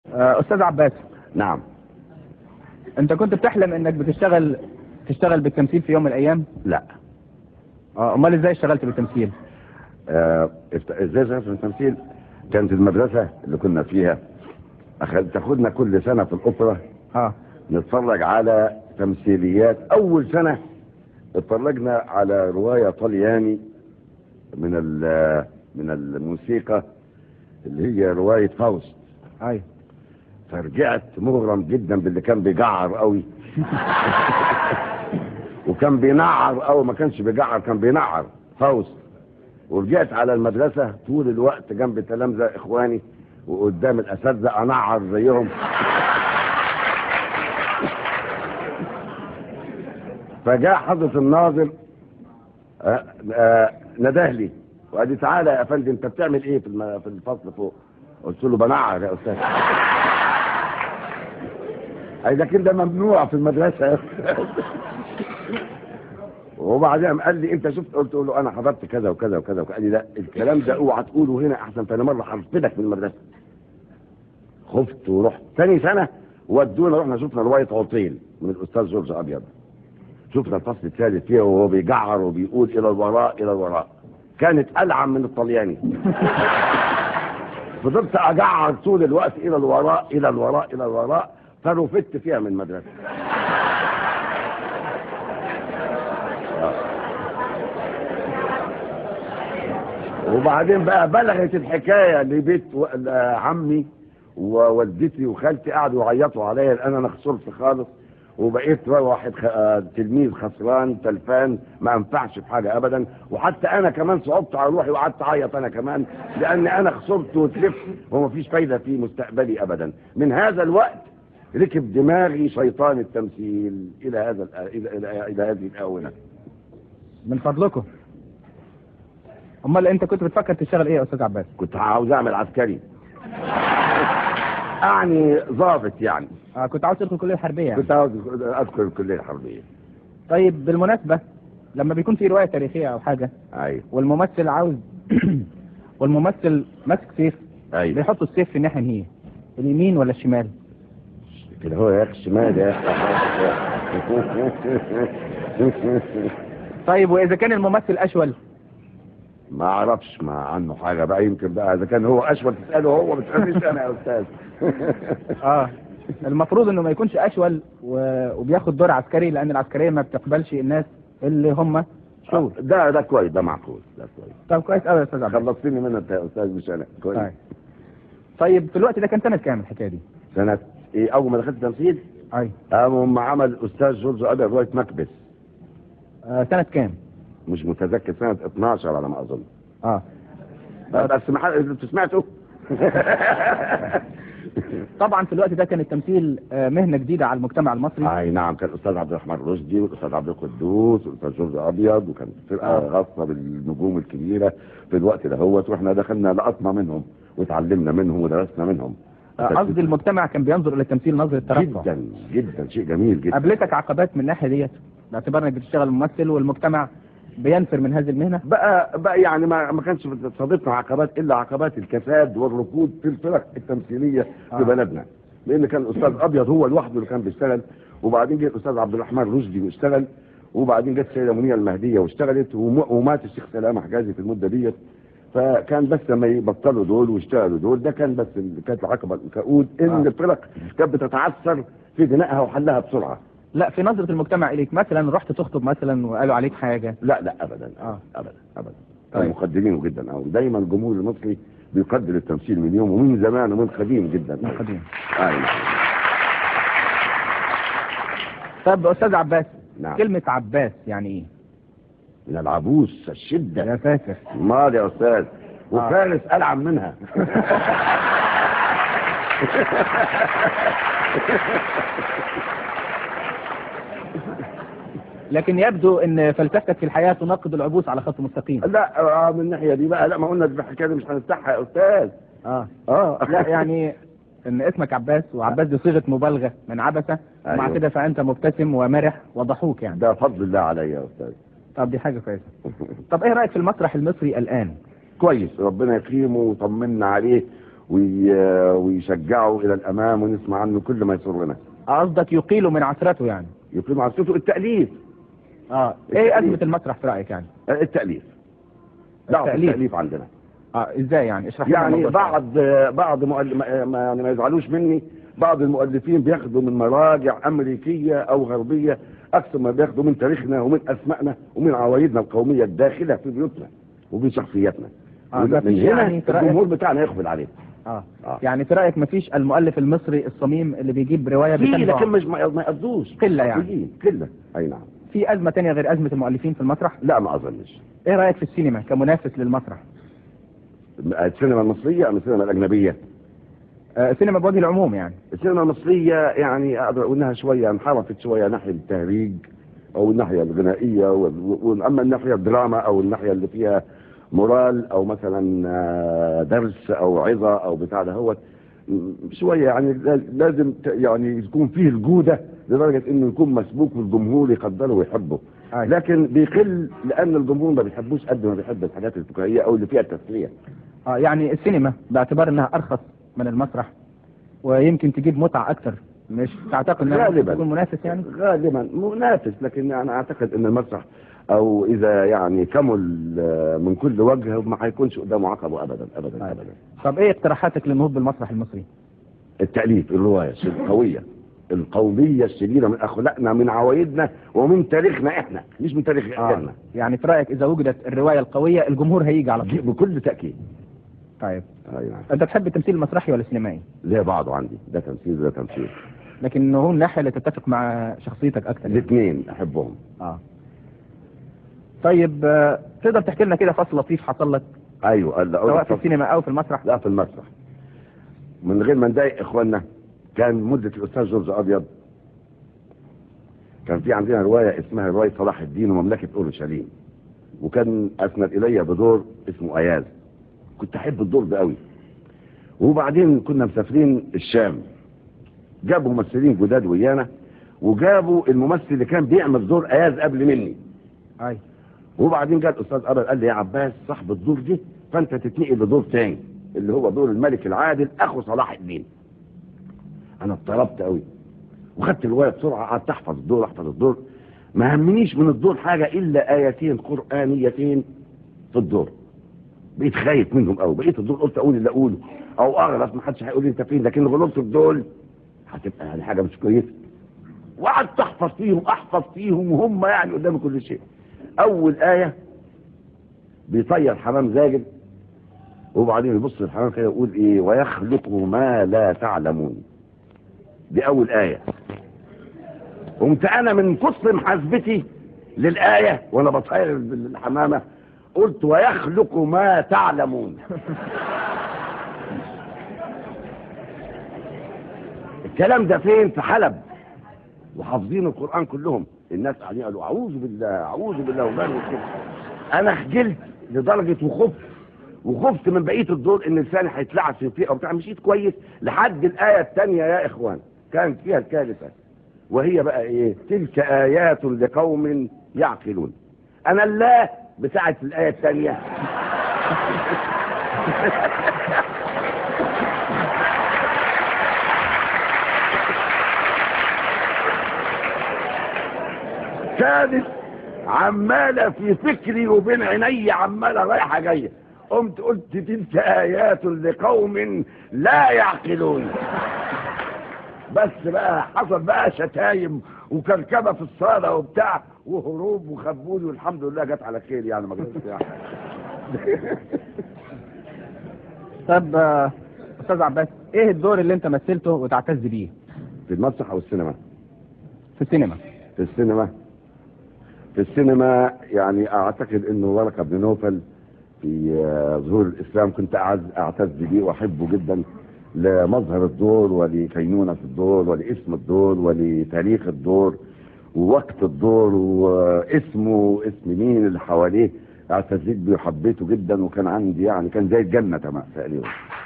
آه، استاذ عباس نعم انت كنت بتحلم انك بتشتغل تشتغل بالتمثيل في يوم من الايام لا اه امال ازاي اشتغلت بالتمثيل آه، افت- ازاي شغلت في التمثيل كانت المدرسة اللي كنا فيها أخذ تاخدنا كل سنة في الأوبرا اه نتفرج على تمثيليات أول سنة اتفرجنا على رواية طلياني من ال- من الموسيقى اللي هي رواية فاوست ايوه فرجعت مغرم جدا باللي كان بيجعر قوي وكان بينعر قوي ما كانش بيجعر كان بينعر فاوست ورجعت على المدرسة طول الوقت جنب تلامذة اخواني وقدام الاساتذة انعر زيهم فجاء حضرة الناظر آه، آه، نداه لي وقال لي تعالى يا افندي انت بتعمل ايه في الم- في الفصل فوق قلت له بنعر يا استاذ اي لكن ده ممنوع في المدرسه يا أستاذ. وبعدين قال لي انت شفت قلت له انا حضرت كذا وكذا وكذا وقال لي لا الكلام ده اوعى تقوله هنا احسن فانا مره هرفدك من المدرسه خفت ورحت ثاني سنه ودونا رحنا شفنا روايه عطيل من الاستاذ جورج ابيض شفنا الفصل الثالث فيها وهو بيجعر وبيقول الى الوراء الى الوراء كانت العن من الطلياني فضلت اجعر طول الوقت الى الوراء الى الوراء الى الوراء فرفدت فيها من المدرسه وبعدين بقى بلغت الحكايه لبيت و- عمي ووالدتي وخالتي قعدوا يعيطوا عليا لان انا خسرت خالص وبقيت واحد خ... آه، تلميذ خسران تلفان ما انفعش في حاجه ابدا وحتى انا كمان صعبت على روحي وقعدت اعيط انا كمان لان انا خسرت وتلفت ومفيش فايده في مستقبلي ابدا من هذا الوقت ركب دماغي شيطان التمثيل الى هذا الآ- الى الى, إلى هذه الاونه من فضلكم امال انت كنت بتفكر تشتغل ايه يا استاذ عباس كنت عاوز اعمل عسكري يعني ضابط يعني آه كنت عاوز تدخل الكليه الحربيه يعني. كنت عاوز ادخل الكليه الحربيه طيب بالمناسبه لما بيكون في روايه تاريخيه او حاجه ايوه والممثل عاوز والممثل ماسك سيف ايوه بيحط السيف في الناحيه هي اليمين ولا الشمال كده هو يا اخي الشمال يا اخي طيب واذا كان الممثل اشول ما اعرفش ما عنه حاجه بقى يمكن بقى اذا كان هو اشول تساله هو ما تسالنيش انا يا استاذ اه المفروض انه ما يكونش اشول و... وبياخد دور عسكري لان العسكريه ما بتقبلش الناس اللي هم شو ده ده كويس ده معقول ده كويس طب كويس قوي يا استاذ عبد خلصتني منها انت يا استاذ مش انا كويس طيب. طيب في الوقت ده كان سنه كام الحكايه دي سنه ايه اول ما دخلت تمثيل اي قام عمل استاذ جورج ابي روايه مكبس آه سنه كام مش متذكر سنه 12 على ما اظن اه بس ما حد انت سمعته طبعا في الوقت ده كان التمثيل آه مهنه جديده على المجتمع المصري اي نعم كان الاستاذ عبد الرحمن رشدي والاستاذ عبد القدوس والاستاذ جورج ابيض وكان فرقه آه. خاصه بالنجوم الكبيره في الوقت دهوت واحنا دخلنا لقطنا منهم وتعلمنا منهم ودرسنا منهم آه، قصدي المجتمع كان بينظر الى التمثيل نظره ترفع جدا جدا شيء جميل جدا قابلتك عقبات من الناحيه ديت باعتبار انك بتشتغل ممثل والمجتمع بينفر من هذه المهنه بقى بقى يعني ما ما كانش صادتنا عقبات الا عقبات الكساد والركود في الفرق التمثيليه في آه. بلدنا لان كان الاستاذ ابيض هو لوحده اللي كان بيشتغل وبعدين جه الاستاذ عبد الرحمن رشدي واشتغل وبعدين جت السيده منيره المهديه واشتغلت وم- ومات الشيخ سلامه حجازي في المده ديت فكان بس لما يبطلوا دول واشتغلوا دول ده كان بس اللي كانت العقبه الكؤود ان آه. الفرق كانت بتتعثر في بنائها وحلها بسرعه لا في نظره المجتمع اليك مثلا رحت تخطب مثلا وقالوا عليك حاجه لا لا ابدا اه ابدا ابدا طيب. كانوا مقدرينه جدا او دايما الجمهور المصري بيقدر التمثيل من يوم ومن زمان ومن قديم جدا من قديم ايوه طب استاذ عباس نعم كلمه عباس يعني ايه من العبوس الشده يا فاكر مال يا استاذ وفارس العن منها لكن يبدو ان فلسفتك في الحياه تناقض العبوس على خط مستقيم لا آه، من الناحيه دي بقى لا ما قلنا في الحكايه دي مش هنفتحها يا استاذ اه اه لا يعني ان اسمك عباس وعباس دي صيغه مبالغه من عبسه ومع أيوة. كده فانت مبتسم ومرح وضحوك يعني ده فضل الله عليا يا استاذ طب دي حاجه كويسه طب ايه رايك في المسرح المصري الان كويس ربنا يكرمه ويطمنا عليه وي... ويشجعه الى الامام ونسمع عنه كل ما يسرنا قصدك يقيلوا من عثرته يعني يقيم على صوته التاليف اه ايه ازمه المسرح في رايك يعني التاليف ضعف التأليف. التاليف عندنا اه ازاي يعني اشرح لنا يعني الموضوع بعض بعض مؤل... ما ما- يعني ما يزعلوش مني بعض المؤلفين بياخدوا من مراجع امريكيه او غربيه اكثر ما بياخدوا من تاريخنا ومن اسمائنا ومن عوايدنا القوميه الداخله في بيوتنا وفي شخصياتنا آه، وده ما من فيش هنا يعني في رأيك- الجمهور بتاعنا يقبل عليه اه آه. يعني في رايك مفيش المؤلف المصري الصميم اللي بيجيب روايه في بتنبع لكن مش ما ما يقضوش قلة يعني. قليلين، قله اي نعم في ازمه تانية غير ازمه المؤلفين في المسرح لا ما اظنش ايه رايك في السينما كمنافس للمسرح السينما المصريه ام السينما الاجنبيه آه السينما بوجه العموم يعني السينما المصرية يعني أقدر أقول إنها شوية انحرفت شوية ناحية التهريج أو الناحية الغنائية وال- وأما الناحية الدراما أو الناحية اللي فيها مورال أو مثلا آه، درس أو عظة أو بتاع ده هو شوية يعني لا- لازم ت- يعني يكون فيه الجودة لدرجة إنه يكون مسبوك والجمهور يقدره ويحبه أي. لكن بيقل لأن الجمهور ما بيحبوش قد ما بيحب الحاجات الفكاهية أو اللي فيها التسلية اه يعني السينما باعتبار انها ارخص من المسرح ويمكن تجيب متعه اكتر مش تعتقد انها ممكن غالباً. تكون منافس يعني غالبا منافس لكن انا اعتقد ان المسرح او اذا يعني كمل آه، من كل وجه ما هيكونش قدامه عقبه ابدا ابدا أي. ابدا طب ايه اقتراحاتك للنهوض بالمسرح المصري التاليف الروايه القويه القوميه الشديده من اخلاقنا من عوايدنا ومن تاريخنا احنا مش من تاريخ غيرنا يعني في رايك اذا وجدت الروايه القويه الجمهور هيجي على طول بكل تاكيد طيب اي نعم انت تحب التمثيل المسرحي ولا السينمائي زي بعضه عندي ده تمثيل ده تمثيل لكن هو الناحيه اللي تتفق مع شخصيتك اكتر يعني. الاثنين احبهم اه طيب آه، تقدر تحكي لنا كده فصل لطيف حصل لك ايوه قال سواء في السينما او في المسرح لا في المسرح من غير ما نضايق اخواننا كان مدة الاستاذ جورج ابيض كان في عندنا رواية اسمها رواية صلاح الدين ومملكة اورشليم وكان اسند الي بدور اسمه اياز كنت احب الدور ده قوي وبعدين كنا مسافرين الشام جابوا ممثلين جداد ويانا وجابوا الممثل اللي كان بيعمل دور اياز قبل مني اي وبعدين جاء الاستاذ ابل قال لي يا عباس صاحب الدور دي فانت تتنقل لدور تاني اللي هو دور الملك العادل اخو صلاح الدين انا اضطربت قوي وخدت الروايه بسرعه قعدت احفظ الدور احفظ الدور ما همنيش من الدور حاجه الا ايتين قرانيتين في الدور بقيت خايف منهم قوي بقيت الدور قلت اقول اللي اقوله او اغلط ما حدش هيقول لي انت فين لكن غلطت في دول هتبقى يعني حاجه مش كويسه وقعدت احفظ فيهم احفظ فيهم وهم يعني قدام كل شيء اول ايه بيطير حمام زاجل وبعدين يبص للحمام كده يقول ايه ويخلق ما لا تعلمون دي اول ايه قمت انا من كثر محاسبتي للايه وانا بطير الحمامه قلت ويخلق ما تعلمون الكلام ده فين في حلب وحافظين القرآن كلهم الناس قاعدين قالوا أعوذ بالله أعوذ بالله وقالوا كده أنا خجلت لدرجة وخفت وخفت من بقية الدور إن لساني هيتلعب في فيه أو بتاع مشيت كويس لحد الآية الثانية يا إخوان كانت فيها الكارثة وهي بقى إيه تلك آيات لقوم يعقلون أنا الله بتاعت الآية الثانية كانت عمالة في فكري وبين عيني عمالة رايحة جاية قمت قلت تلك آيات لقوم لا يعقلون بس بقى حصل بقى شتايم وكركبة في الصالة وبتاع وهروب وخبوني والحمد لله جت على خير يعني ما جاتش يعني طب آه، استاذ عباس ايه الدور اللي انت مثلته وتعتز بيه في المسرح او السينما في السينما في السينما في السينما يعني اعتقد انه ورقه بن نوفل في آه، ظهور الاسلام كنت أعز اعتز بيه واحبه جدا لمظهر الدور ولكينونه الدور ولاسم الدور ولتاريخ الدور ووقت الدور واسمه واسم مين اللي حواليه اعتزيت بيه وحبيته جدا وكان عندي يعني كان زي الجنه تمام تقريبا